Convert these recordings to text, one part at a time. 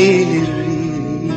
ليل الريح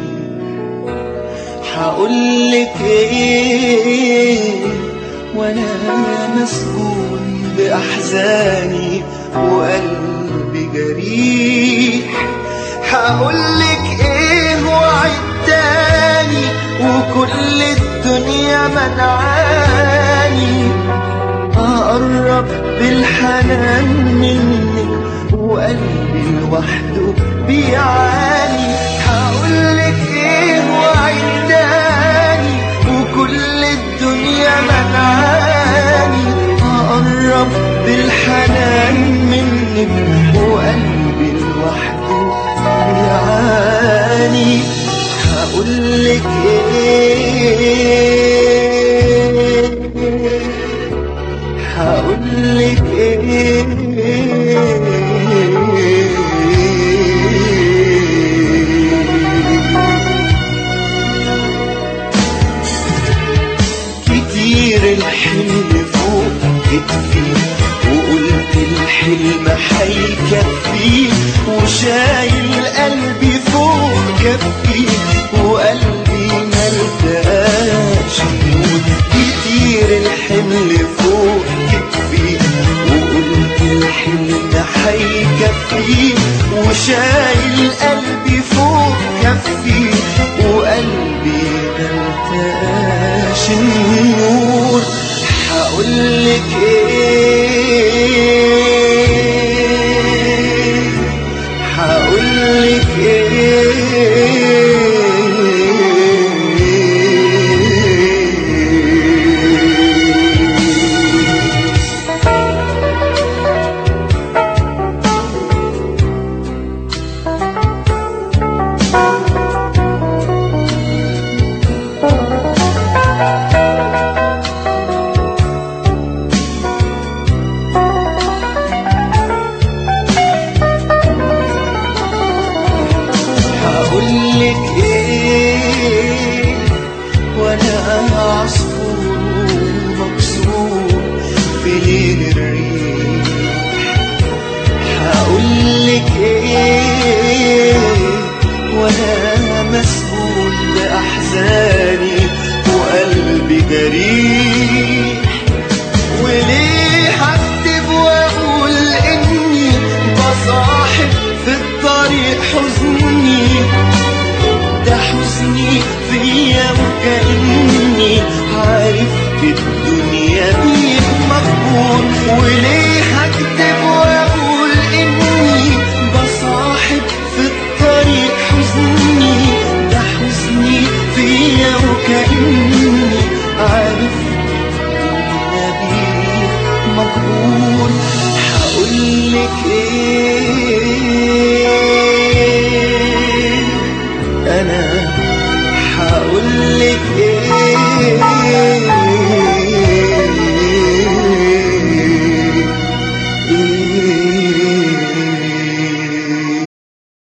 حقولك ايه وانا مسجون باحزاني وقلبي جريح حقولك ايه وعد تاني وكل الدنيا منعاني اقرب بالحنان منك وقلبي لوحده بيعاني هقولك ايه وعداني وكل الدنيا منعاني اقرب بالحنان منك وقلبي لوحده بيعاني هقولك ايه هقولك ايه كتير الحلم فوق كتفي وقلت الحلم حيكفي وشايل قلبي فوق كفي وقلبي ملقاش نور كتير الحمل فوق كتفي وقلت الحلم حيكفي وشايل قلبي فوق كفي وقلبي ملقاش النور هقولك ايه هقولك ايه هقولك ايه وانا عصفور مكسور في ليل الريح هقولك ايه وانا مسؤول باحزاني وقلبي جريح وليه هكتب واقول اني بصاحب في الطريق حزني ده حزني فيا وكأني عرفت الدنيا بيه مقبول وليه